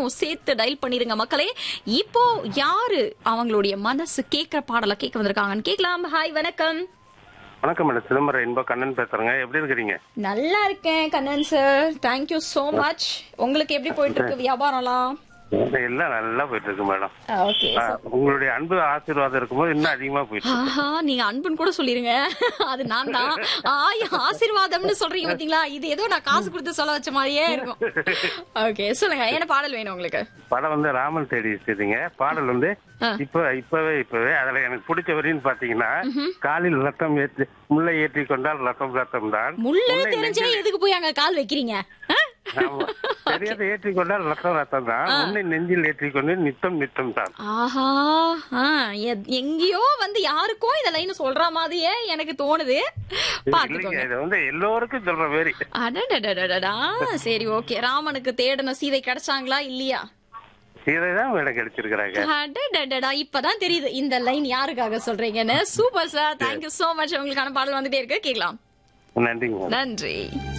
நம்பரையும் சேர்த்து டயல் பண்ணிருங்க மக்களே இப்போ யாரு அவங்களுடைய மனசு கேட்கிற பாடலை கேட்க வந்திருக்காங்கன்னு கேட்கலாம் ஹாய் வணக்கம் வணக்கம் மேடம் சிதம்பரம் இன்ப கண்ணன் பேசுறேங்க எப்படி இருக்கிறீங்க நல்லா இருக்கேன் Kannan sir thank you so much உங்களுக்கு எப்படி போயிட்டு இருக்கு வியாபாரம்லாம் எல்லாம் நல்லா போயிட்டு இருக்கு மேடம் ஓகே ஆ, உங்களுடைய அன்பு ஆசீர்வாதம் இருக்கும்போது இன்னும் அதிகமா போயிட்டு இருக்கு. ஆஹா நீங்க அன்புன்னு கூட சொல்லிருங்க அது நான் தான் ஆய் ஆசீர்வாதம்னு சொல்றீங்க பாத்தீங்களா இது ஏதோ நான் காசு கொடுத்து சொல்ல வச்ச மாதிரியே இருக்கும் ஓகே சொல்லுங்க என்ன பாடல் வேணும் உங்களுக்கு படம் வந்து ராமன் தேடி செய்தீங்க பாடல் வந்து ஆ. இப்ப இப்பவே இப்பவே அதுல எனக்கு பிடிச்ச வரின்னு பாத்தீங்கன்னா காலில் ரத்தம் ஏற்றி முல்லை ஏற்றி கொண்டால் ரத்தம் ரத்தம் தான் முள்ளு முல்லை தெரிஞ்சே நெஞ்சில் எதுக்கு போய் அங்க கால் வைக்கிறீங்க ஆ? ஆமா. தெரியாத ஏற்றி கொண்டால் ரத்தம் ரத்தம் தான் உன்னை நெஞ்சில் ஏற்றி கொண்டு நித்தம் நித்தம் தான் ஆஹா ஆ, எ- எங்கேயோ வந்து யாருக்கோ இந்த லைன் சொல்ற மாதிரியே எனக்கு தோணுது இல்லைங்க பாத்துக்கோங்க இது வந்து எல்லோருக்கும் சொல்ற மாரி அடடடடடடா சரி ஓகே ராமனுக்கு தேடின சீதை கிடைச்சாங்களா இல்லையா இதைதான் மேடம் கிடைச்சிருக்கிறாங்க அடடடடா இப்பதான் தெரியுது இந்த லைன் யாருக்காக சொல்றீங்கன்னு super sir thank you so much உங்களுக்கான பாடல் வந்துட்டே இருக்கு கேட்கலாம் நன்றிங்க மேடம் நன்றி